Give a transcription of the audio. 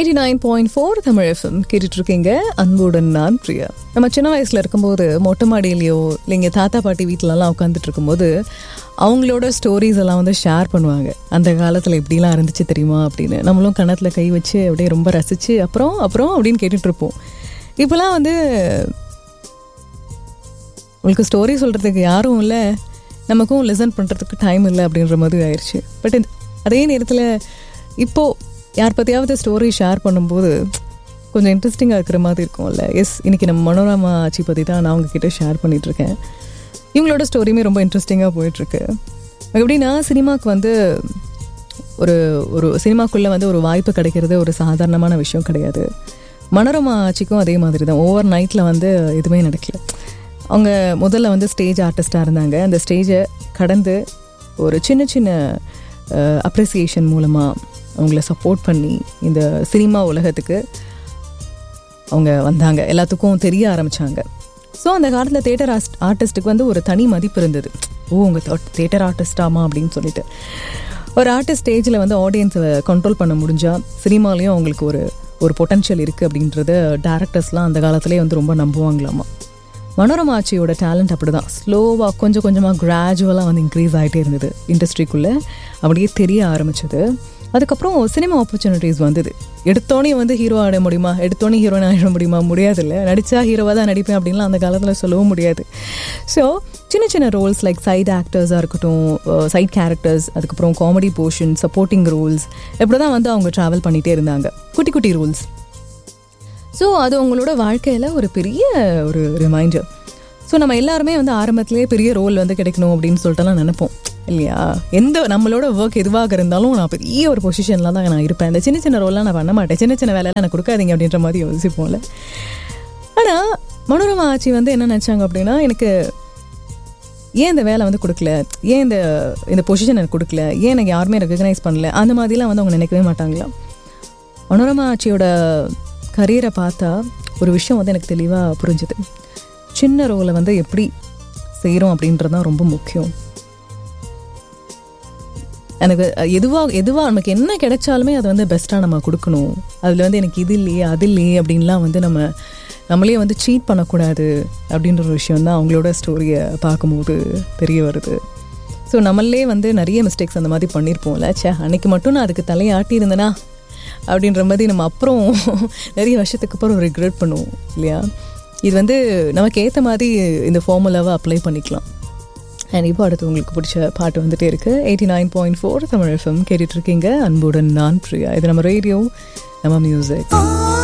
eighty nine point four Tamil FM கேட்டுட்டு இருக்கீங்க அன்புடன் நான் பிரியா நம்ம சின்ன வயசுல இருக்கும்போது மொட்டை மாடியிலையோ இல்லைங்க தாத்தா பாட்டி வீட்டிலலாம் உட்காந்துட்டு இருக்கும்போது அவங்களோட ஸ்டோரிஸ் எல்லாம் வந்து ஷேர் பண்ணுவாங்க அந்த காலத்தில் எப்படிலாம் இருந்துச்சு தெரியுமா அப்படின்னு நம்மளும் கணத்தில் கை வச்சு அப்படியே ரொம்ப ரசிச்சு அப்புறம் அப்புறம் அப்படின்னு கேட்டுட்டு இருப்போம் இப்போலாம் வந்து உங்களுக்கு ஸ்டோரி சொல்கிறதுக்கு யாரும் இல்லை நமக்கும் லிசன் பண்ணுறதுக்கு டைம் இல்லை அப்படின்ற மாதிரி ஆயிடுச்சு பட் அதே நேரத்தில் இப்போது யார் பற்றியாவது ஸ்டோரி ஷேர் பண்ணும்போது கொஞ்சம் இன்ட்ரெஸ்டிங்காக இருக்கிற மாதிரி இருக்கும்ல எஸ் இன்றைக்கி நம்ம மனோரமா ஆச்சி பற்றி தான் நான் உங்ககிட்ட ஷேர் பண்ணிகிட்ருக்கேன் இவங்களோட ஸ்டோரியுமே ரொம்ப இன்ட்ரெஸ்டிங்காக போயிட்டுருக்கு எப்படின்னா சினிமாவுக்கு வந்து ஒரு ஒரு சினிமாக்குள்ளே வந்து ஒரு வாய்ப்பு கிடைக்கிறது ஒரு சாதாரணமான விஷயம் கிடையாது மனோரமா ஆச்சிக்கும் அதே மாதிரி தான் ஓவர் நைட்டில் வந்து எதுவுமே நடக்கல அவங்க முதல்ல வந்து ஸ்டேஜ் ஆர்டிஸ்டாக இருந்தாங்க அந்த ஸ்டேஜை கடந்து ஒரு சின்ன சின்ன அப்ரிசியேஷன் மூலமாக அவங்கள சப்போர்ட் பண்ணி இந்த சினிமா உலகத்துக்கு அவங்க வந்தாங்க எல்லாத்துக்கும் தெரிய ஆரம்பித்தாங்க ஸோ அந்த காலத்தில் தேட்டர் ஆஸ்ட் ஆர்டிஸ்ட்டுக்கு வந்து ஒரு தனி மதிப்பு இருந்தது ஓ உங்கள் தேட்டர் ஆர்டிஸ்டாமா அப்படின்னு சொல்லிட்டு ஒரு ஆர்டிஸ்ட் ஸ்டேஜில் வந்து ஆடியன்ஸை கண்ட்ரோல் பண்ண முடிஞ்சால் சினிமாலேயும் அவங்களுக்கு ஒரு ஒரு பொட்டன்ஷியல் இருக்குது அப்படின்றத டேரக்டர்ஸ்லாம் அந்த காலத்துலேயே வந்து ரொம்ப நம்புவாங்களாமா மனோரமா ஆச்சியோட டேலண்ட் அப்படி தான் ஸ்லோவாக கொஞ்சம் கொஞ்சமாக கிராஜுவலாக வந்து இன்க்ரீஸ் ஆகிட்டே இருந்தது இண்டஸ்ட்ரிக்குள்ளே அப்படியே தெரிய ஆரம்பிச்சது அதுக்கப்புறம் சினிமா ஆப்பர்ச்சுனிட்டிஸ் வந்தது எடுத்தோடனே வந்து ஹீரோ ஆட முடியுமா எடுத்தோடனே ஹீரோயின் ஆட முடியுமா முடியாதுல்ல நடித்தா ஹீரோவாக தான் நடிப்பேன் அப்படின்லாம் அந்த காலத்தில் சொல்லவும் முடியாது ஸோ சின்ன சின்ன ரோல்ஸ் லைக் சைட் ஆக்டர்ஸாக இருக்கட்டும் சைட் கேரக்டர்ஸ் அதுக்கப்புறம் காமெடி போர்ஷன் சப்போர்ட்டிங் ரோல்ஸ் இப்படி தான் வந்து அவங்க ட்ராவல் பண்ணிகிட்டே இருந்தாங்க குட்டி குட்டி ரோல்ஸ் ஸோ அது உங்களோட வாழ்க்கையில் ஒரு பெரிய ஒரு ரிமைண்டர் ஸோ நம்ம எல்லாருமே வந்து ஆரம்பத்திலே பெரிய ரோல் வந்து கிடைக்கணும் அப்படின்னு சொல்லிட்டுலாம் நினைப்போம் இல்லையா எந்த நம்மளோட ஒர்க் எதுவாக இருந்தாலும் நான் பெரிய ஒரு பொசிஷனில் தான் நான் இருப்பேன் இந்த சின்ன சின்ன ரோல்லாம் நான் பண்ண மாட்டேன் சின்ன சின்ன வேலையெல்லாம் எனக்கு கொடுக்காதீங்க அப்படின்ற மாதிரி யோசிப்போம்ல ஆனால் மனோரமா ஆட்சி வந்து என்ன நினச்சாங்க அப்படின்னா எனக்கு ஏன் இந்த வேலை வந்து கொடுக்கல ஏன் இந்த இந்த பொசிஷன் எனக்கு கொடுக்கல ஏன் எனக்கு யாருமே ரெக்கக்னைஸ் பண்ணல அந்த மாதிரிலாம் வந்து அவங்க நினைக்கவே மாட்டாங்களாம் மனோரமா ஆட்சியோட கரியரை பார்த்தா ஒரு விஷயம் வந்து எனக்கு தெளிவாக புரிஞ்சுது சின்ன ரோலை வந்து எப்படி செய்கிறோம் அப்படின்றது தான் ரொம்ப முக்கியம் எனக்கு எதுவாக எதுவாக நமக்கு என்ன கிடைச்சாலுமே அதை வந்து பெஸ்ட்டாக நம்ம கொடுக்கணும் அதில் வந்து எனக்கு இது இல்லையே அது இல்லையே அப்படின்லாம் வந்து நம்ம நம்மளே வந்து சீட் பண்ணக்கூடாது அப்படின்ற ஒரு விஷயம் தான் அவங்களோட ஸ்டோரியை பார்க்கும்போது தெரிய வருது ஸோ நம்மளே வந்து நிறைய மிஸ்டேக்ஸ் அந்த மாதிரி பண்ணியிருப்போம்ல சே அன்னைக்கு மட்டும் நான் அதுக்கு தலையாட்டி இருந்தேனா அப்படின்ற மாதிரி நம்ம அப்புறம் நிறைய வருஷத்துக்கு அப்புறம் ரிக்ரெட் பண்ணுவோம் இல்லையா இது வந்து நமக்கு ஏற்ற மாதிரி இந்த ஃபார்முலாவை அப்ளை பண்ணிக்கலாம் அண்ட் இப்போ அடுத்து உங்களுக்கு பிடிச்ச பாட்டு வந்துட்டே இருக்கு eighty nine point four Tamil FM கேட்டுட்ருக்கீங்க அன்புடன் நான் பிரியா இது நம்ம ரேடியோ நம்ம மியூசிக்